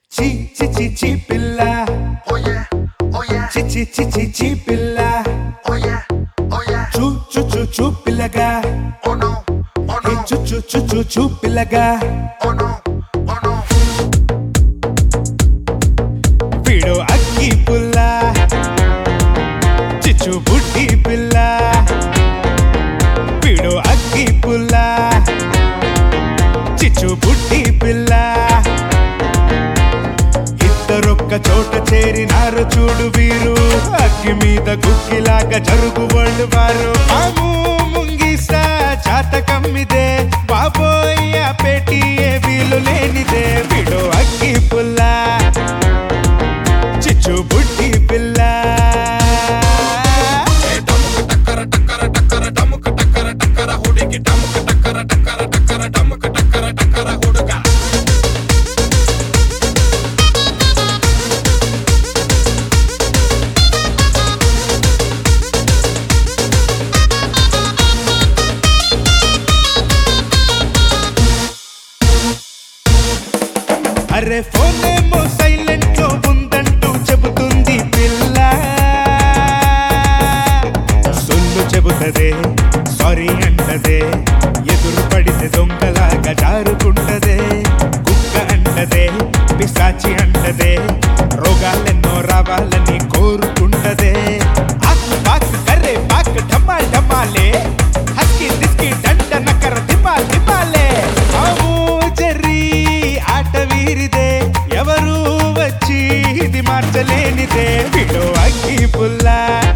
చి చి చి చి పిల్ల Oh yeah, oh yeah, చి చి చి చి చి పిల్ల oh yeah, oh yeah. చూ చూ చూ చూ పిల్లగా Oh no, oh హే no, చూ చూ చూ చూ చూ పిల్లగా oh no, oh no. వీడు అగ్గి పుల్ల చిచ్చు బుడ్డి పిల్ల వీడు అగ్గి పుల్ల చిచ్చు బుడ్డి పిల్ల ఇద్దరొక్క చోట చేరినారు చూడు వీరు అగ్గి మీద గుక్కిలాగా జరుగు వాళ్ళు వారు పాము ముంగిసా జాతకమ్మిదే బాబోయ్య పెట్టి ఏ వీలు లేనిదే వీడు అగ్గి పుల్ల చిచ్చు బుడ్డి పిల్ల అరే ఫోన్ ఏమో సైలెంట్ లో ఉందంటూ చెబుతుంది పిల్ల సొల్లు చెబుతదే సారీ అంటదే ఎదురు పడితే దొంగలాగా జారుకుంటదే కుక్క అంటదే పిశాచి అంటదే రోగాలెన్నో రావాలని కోరుకుంటదే ఆకు పాకు కర్రే పాక్ ఢమ్మా ఢమ్మాలే హస్కి దిస్కి డండ నకర దిమ్మా దిమ్మాలే ఆవు జర్రీ ఆట వీరిదే ఎవరు వచ్చి ఇది మార్చలేనిదే విడో అగ్గి పుల్ల